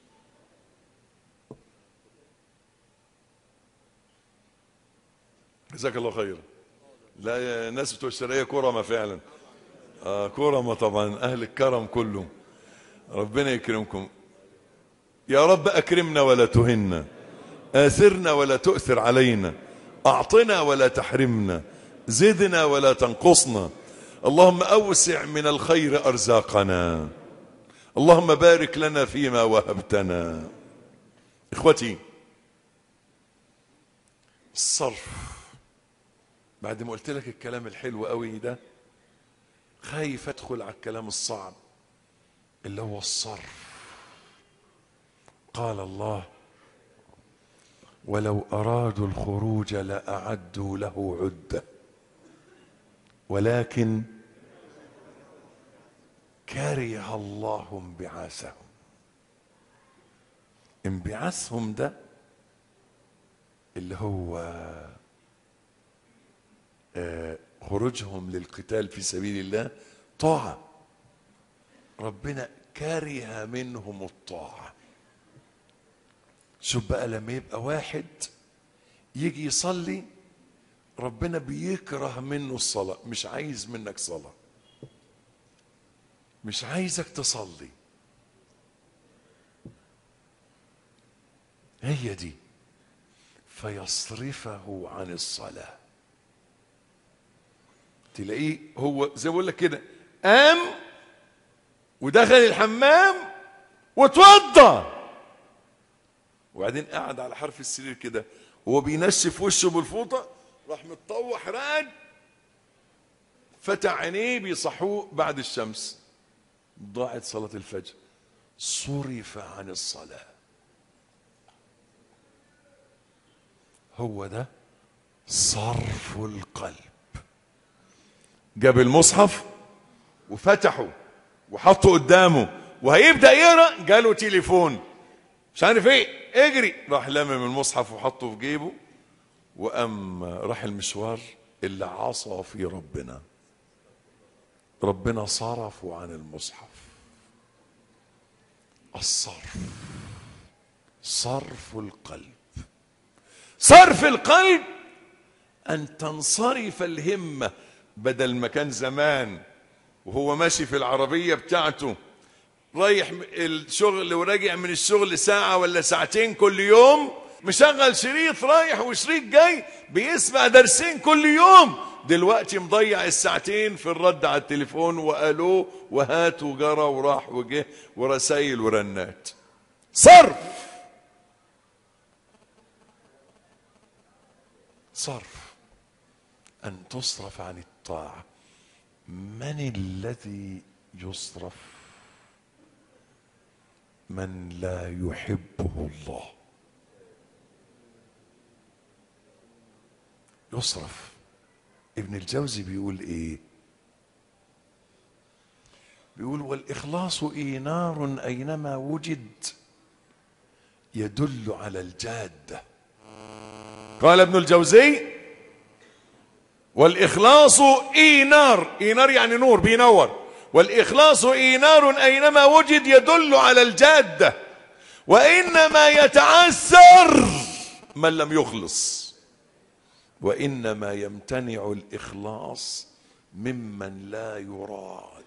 جزاك الله خيرا لا الناس بتوع الشرقيه كرمه فعلا آه كرمه طبعا اهل الكرم كله ربنا يكرمكم يا رب اكرمنا ولا تهنا آثرنا ولا تؤثر علينا أعطنا ولا تحرمنا زدنا ولا تنقصنا اللهم أوسع من الخير أرزاقنا اللهم بارك لنا فيما وهبتنا إخوتي الصرف بعد ما قلت لك الكلام الحلو قوي ده خايف أدخل على الكلام الصعب اللي هو الصرف قال الله ولو أرادوا الخروج لأعدوا له عدة ولكن كره الله انبعاثهم انبعاثهم ده اللي هو آه خروجهم للقتال في سبيل الله طاعة ربنا كره منهم الطاعه شوف بقى لما يبقى واحد يجي يصلي ربنا بيكره منه الصلاة مش عايز منك صلاة مش عايزك تصلي هي دي فيصرفه عن الصلاة تلاقيه هو زي ما بقول لك كده قام ودخل الحمام وتوضى وبعدين قعد على حرف السرير كده وهو بينشف وشه بالفوطه راح متطوح راد فتح عينيه بيصحوه بعد الشمس ضاعت صلاة الفجر صرف عن الصلاة هو ده صرف القلب جاب المصحف وفتحه وحطه قدامه وهيبدأ يقرأ جاله تليفون مش عارف ايه اجري راح لمم المصحف وحطه في جيبه وقام راح المشوار اللي عصى في ربنا ربنا صرفه عن المصحف الصرف صرف القلب صرف القلب ان تنصرف الهمه بدل ما كان زمان وهو ماشي في العربيه بتاعته رايح الشغل وراجع من الشغل ساعة ولا ساعتين كل يوم مشغل شريط رايح وشريط جاي بيسمع درسين كل يوم دلوقتي مضيع الساعتين في الرد على التليفون وقالوه وهات وجرى وراح وجه ورسايل ورنات صرف صرف أن تصرف عن الطاعة من الذي يصرف من لا يحبه الله يصرف ابن الجوزي بيقول ايه بيقول والاخلاص اينار اينما وجد يدل على الجاده قال ابن الجوزي والاخلاص اينار اينار يعني نور بينور والاخلاص اينار اينما وجد يدل على الجاده وانما يتعثر من لم يخلص وإنما يمتنع الإخلاص ممن لا يراد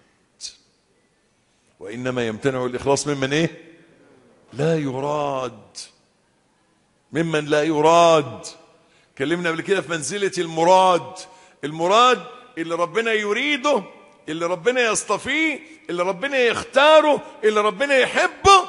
وإنما يمتنع الإخلاص ممن إيه لا يراد ممن لا يراد كلمنا قبل كده في منزلة المراد المراد اللي ربنا يريده اللي ربنا يصطفيه اللي ربنا يختاره اللي ربنا يحبه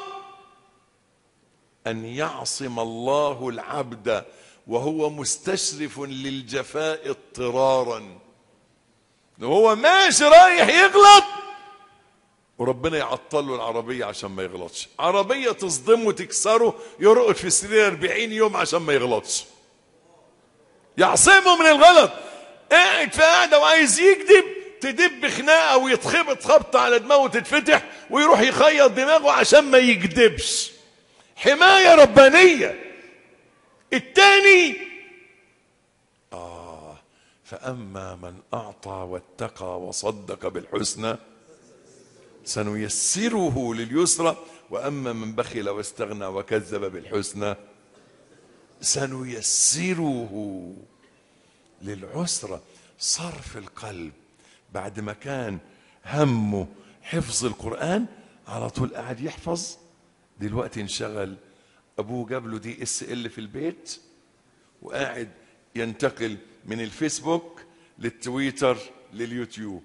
أن يعصم الله العبد وهو مستشرف للجفاء اضطرارا وهو ماشي رايح يغلط وربنا يعطل له العربية عشان ما يغلطش عربية تصدمه تكسره يرقد في السرير 40 يوم عشان ما يغلطش يعصمه من الغلط قاعد في قاعدة وعايز يكذب تدب خناقة ويتخبط خبطة على دماغه تتفتح ويروح يخيط دماغه عشان ما يكذبش حماية ربانية التاني آه فأما من أعطى واتقى وصدق بالحسنى سنيسره لليسرى وأما من بخل واستغنى وكذب بالحسنى سنيسره للعسرى صرف القلب بعد ما كان همه حفظ القرآن على طول قاعد يحفظ دلوقتي انشغل ابوه جاب له دي اس ال في البيت وقاعد ينتقل من الفيسبوك للتويتر لليوتيوب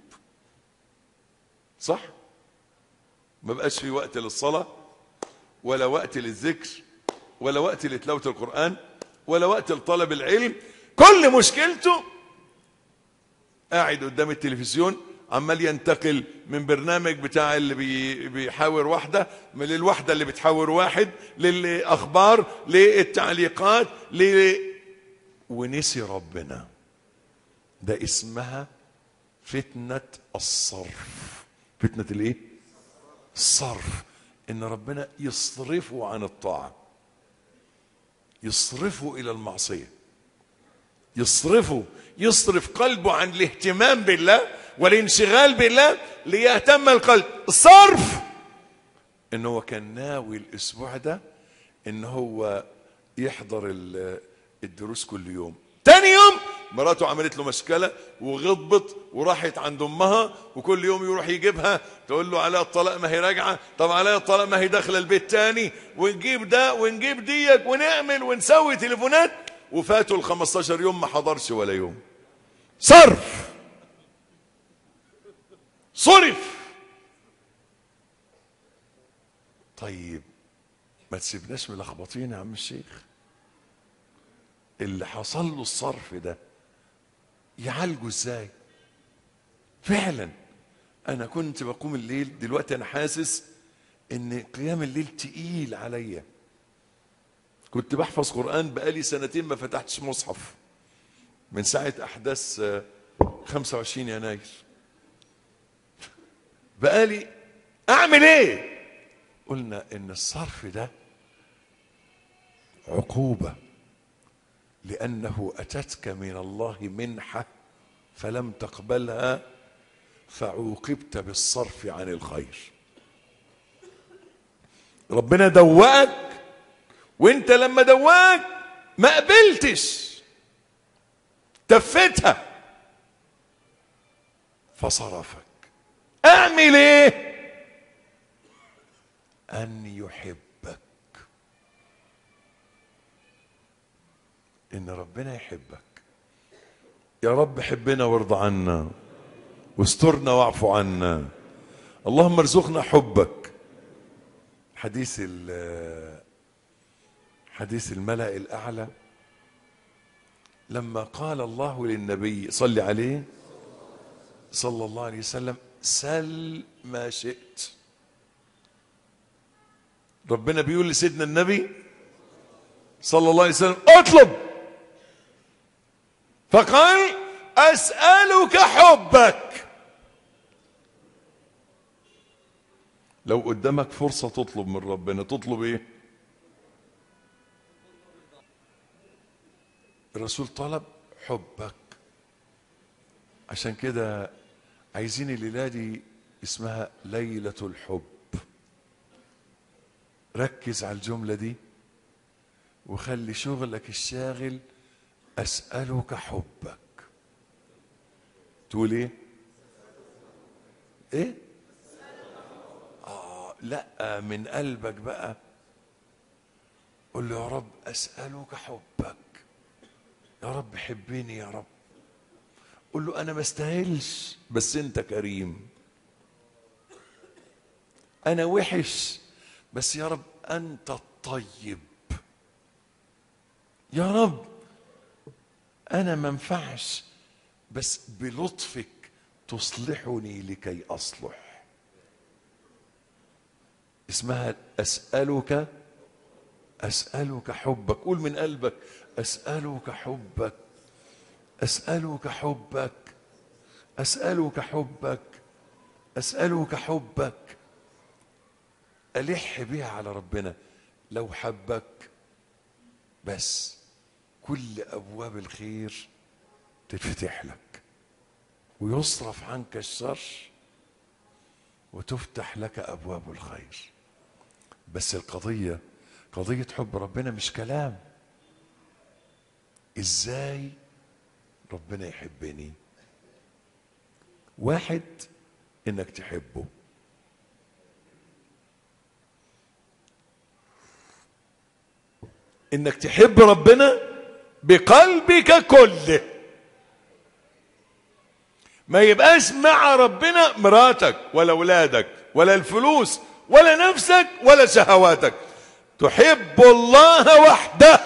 صح ما بقاش في وقت للصلاة ولا وقت للذكر ولا وقت لتلاوة القرآن ولا وقت لطلب العلم كل مشكلته قاعد قدام التلفزيون عمال ينتقل من برنامج بتاع اللي بي بيحاور واحدة من للواحدة اللي بتحاور واحد للأخبار للتعليقات ل... ونسي ربنا ده اسمها فتنة الصرف فتنة الايه الصرف ان ربنا يصرفه عن الطاعة يصرفه الى المعصية يصرفه يصرف قلبه عن الاهتمام بالله والانشغال بالله ليهتم القلب الصرف ان هو كان ناوي الاسبوع ده ان هو يحضر ال- الدروس كل يوم تاني يوم مراته عملت له مشكلة وغضبت وراحت عند امها وكل يوم يروح يجيبها تقول له عليها الطلاق ما هي راجعة طب عليها الطلاق ما هي داخلة البيت تاني ونجيب ده ونجيب ديك ونعمل ونسوي تليفونات وفاتوا ال 15 يوم ما حضرش ولا يوم صرف صرف طيب ما تسيبناش ملخبطين يا عم الشيخ اللي حصل له الصرف ده يعالجه ازاي فعلا انا كنت بقوم الليل دلوقتي انا حاسس ان قيام الليل تقيل عليا كنت بحفظ قرآن بقالي سنتين ما فتحتش مصحف من ساعة أحداث آه، 25 يناير بقالي أعمل إيه؟ قلنا إن الصرف ده عقوبة لأنه أتتك من الله منحة فلم تقبلها فعوقبت بالصرف عن الخير ربنا دوقك وانت لما دوقك ما قبلتش تفتها فصرفك اعمل ايه ان يحبك ان ربنا يحبك يا رب حبنا وارضى عنا واسترنا واعف عنا اللهم ارزقنا حبك حديث ال- حديث الملأ الأعلى لما قال الله للنبي صل عليه صلى الله عليه وسلم سل ما شئت ربنا بيقول لسيدنا النبي صلى الله عليه وسلم اطلب فقال أسألك حبك لو قدامك فرصة تطلب من ربنا تطلب ايه الرسول طلب حبك عشان كده عايزين الليلة دي اسمها ليلة الحب ركز على الجملة دي وخلي شغلك الشاغل اسالك حبك تقول ايه ايه اه لا من قلبك بقى قول له يا رب اسالك حبك يا رب حبني يا رب قول له انا ما استاهلش بس انت كريم انا وحش بس يا رب انت الطيب يا رب انا ما انفعش بس بلطفك تصلحني لكي اصلح اسمها اسالك اسالك حبك قول من قلبك اسالك حبك اسالك حبك اسالك حبك اسالك حبك الح بيها على ربنا لو حبك بس كل ابواب الخير تتفتح لك ويصرف عنك الشر وتفتح لك ابواب الخير بس القضيه قضيه حب ربنا مش كلام ازاي ربنا يحبني واحد انك تحبه انك تحب ربنا بقلبك كله ما يبقاش مع ربنا مراتك ولا اولادك ولا الفلوس ولا نفسك ولا شهواتك تحب الله وحده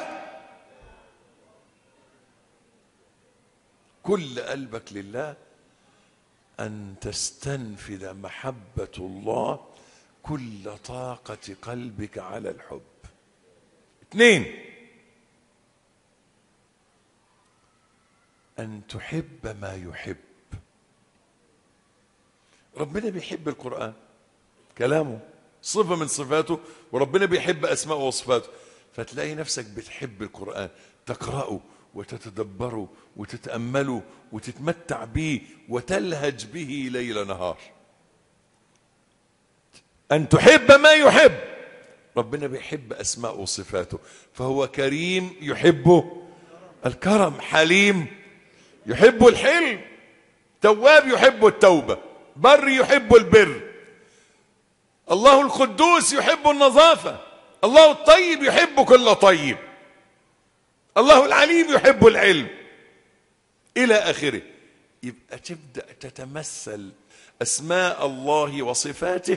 كل قلبك لله ان تستنفذ محبه الله كل طاقه قلبك على الحب اثنين ان تحب ما يحب ربنا بيحب القران كلامه صفه من صفاته وربنا بيحب اسماءه وصفاته فتلاقي نفسك بتحب القران تقراه وتتدبره وتتامله وتتمتع به وتلهج به ليل نهار ان تحب ما يحب ربنا بيحب اسماءه وصفاته فهو كريم يحبه الكرم حليم يحب الحلم تواب يحب التوبه بر يحب البر الله القدوس يحب النظافه الله الطيب يحب كل طيب الله العليم يحب العلم الى اخره يبقى تبدا تتمثل اسماء الله وصفاته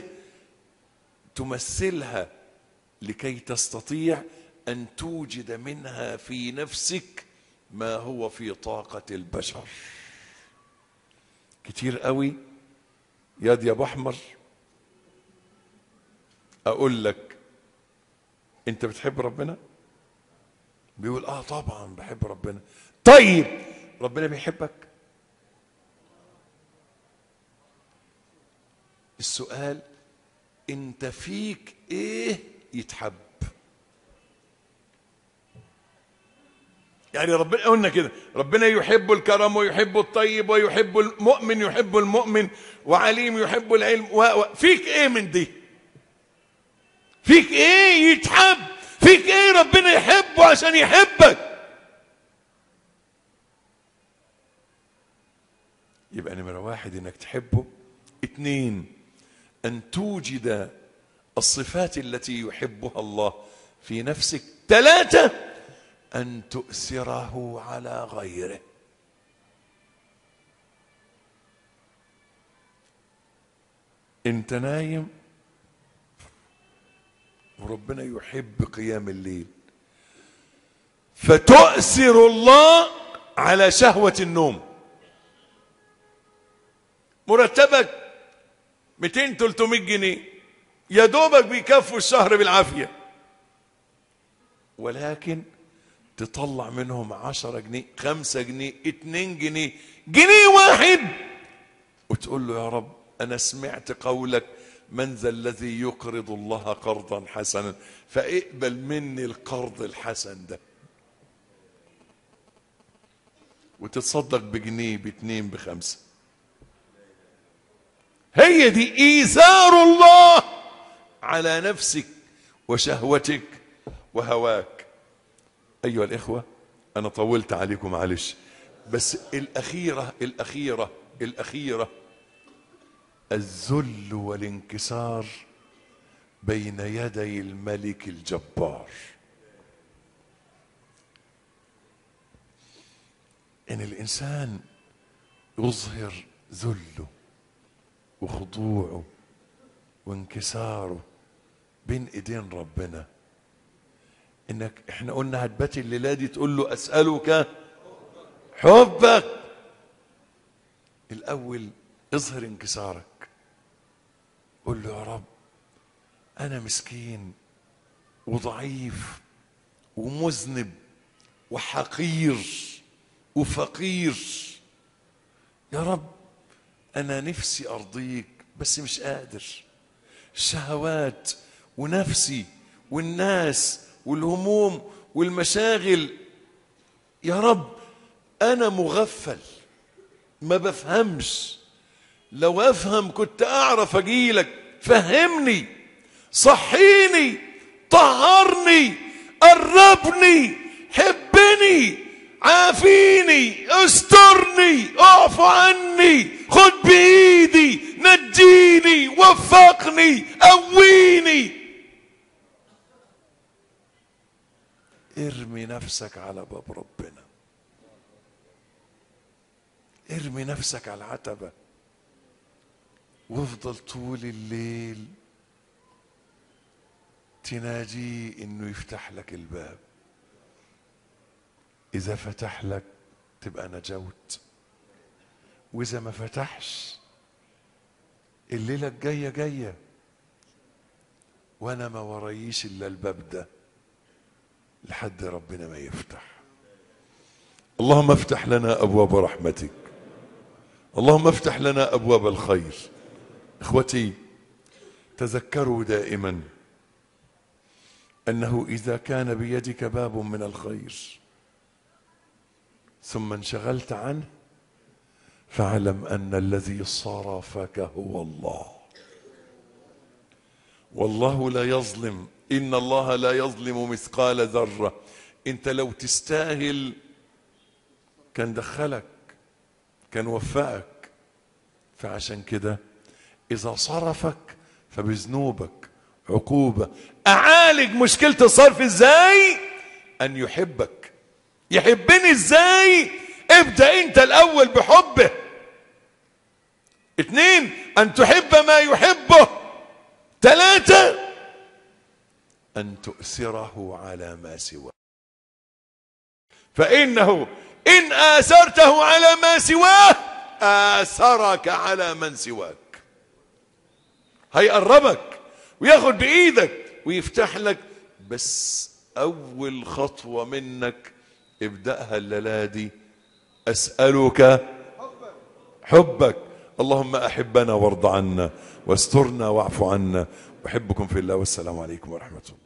تمثلها لكي تستطيع ان توجد منها في نفسك ما هو في طاقه البشر كتير قوي ياد يا ابو احمر اقول لك انت بتحب ربنا بيقول اه طبعا بحب ربنا طيب ربنا بيحبك السؤال انت فيك ايه يتحب يعني ربنا قلنا كده ربنا يحب الكرم ويحب الطيب ويحب المؤمن يحب المؤمن وعليم يحب العلم و... و... فيك ايه من دي فيك ايه يتحب فيك ايه ربنا يحبه عشان يحبك يبقى نمرة واحد انك تحبه اتنين ان توجد الصفات التي يحبها الله في نفسك ثلاثة ان تؤثره على غيره انت نايم وربنا يحب قيام الليل فتؤثر الله على شهوة النوم مرتبك 200 300 جنيه يا دوبك بيكفوا الشهر بالعافية ولكن تطلع منهم 10 جنيه 5 جنيه 2 جنيه جنيه واحد وتقول له يا رب أنا سمعت قولك من ذا الذي يقرض الله قرضا حسنا فاقبل مني القرض الحسن ده وتتصدق بجنيه باتنين بخمسة هي دي إيثار الله على نفسك وشهوتك وهواك أيها الإخوة انا طولت عليكم معلش بس الاخيره الاخيره الاخيره الذل والانكسار بين يدي الملك الجبار ان الانسان يظهر ذله وخضوعه وانكساره بين ايدين ربنا انك احنا قلنا هتبات الليله دي تقول له اسالك حبك الاول اظهر انكسارك قول له يا رب انا مسكين وضعيف ومذنب وحقير وفقير يا رب انا نفسي ارضيك بس مش قادر الشهوات ونفسي والناس والهموم والمشاغل يا رب انا مغفل ما بفهمش لو افهم كنت اعرف اجيلك فهمني صحيني طهرني قربني حبني عافيني استرني اعف عني خد بايدي نجيني وفقني قويني ارمي نفسك على باب ربنا ارمي نفسك على العتبة وافضل طول الليل تناجيه انه يفتح لك الباب اذا فتح لك تبقى نجوت واذا ما فتحش الليلة الجاية جاية وانا ما ورايش الا الباب ده لحد ربنا ما يفتح اللهم افتح لنا ابواب رحمتك اللهم افتح لنا ابواب الخير اخوتي تذكروا دائما انه اذا كان بيدك باب من الخير ثم انشغلت عنه فاعلم ان الذي صرفك هو الله والله لا يظلم ان الله لا يظلم مثقال ذره انت لو تستاهل كان دخلك كان وفقك فعشان كده اذا صرفك فبذنوبك عقوبه اعالج مشكله الصرف ازاي ان يحبك يحبني ازاي ابدا انت الاول بحبه اتنين ان تحب ما يحبه ثلاثه ان تؤثره على ما سواه فانه ان اثرته على ما سواه اثرك على من سواك هيقربك وياخد بايدك ويفتح لك بس اول خطوه منك ابداها الليله دي اسالك حبك اللهم احبنا وارض عنا واسترنا واعف عنا احبكم في الله والسلام عليكم ورحمه الله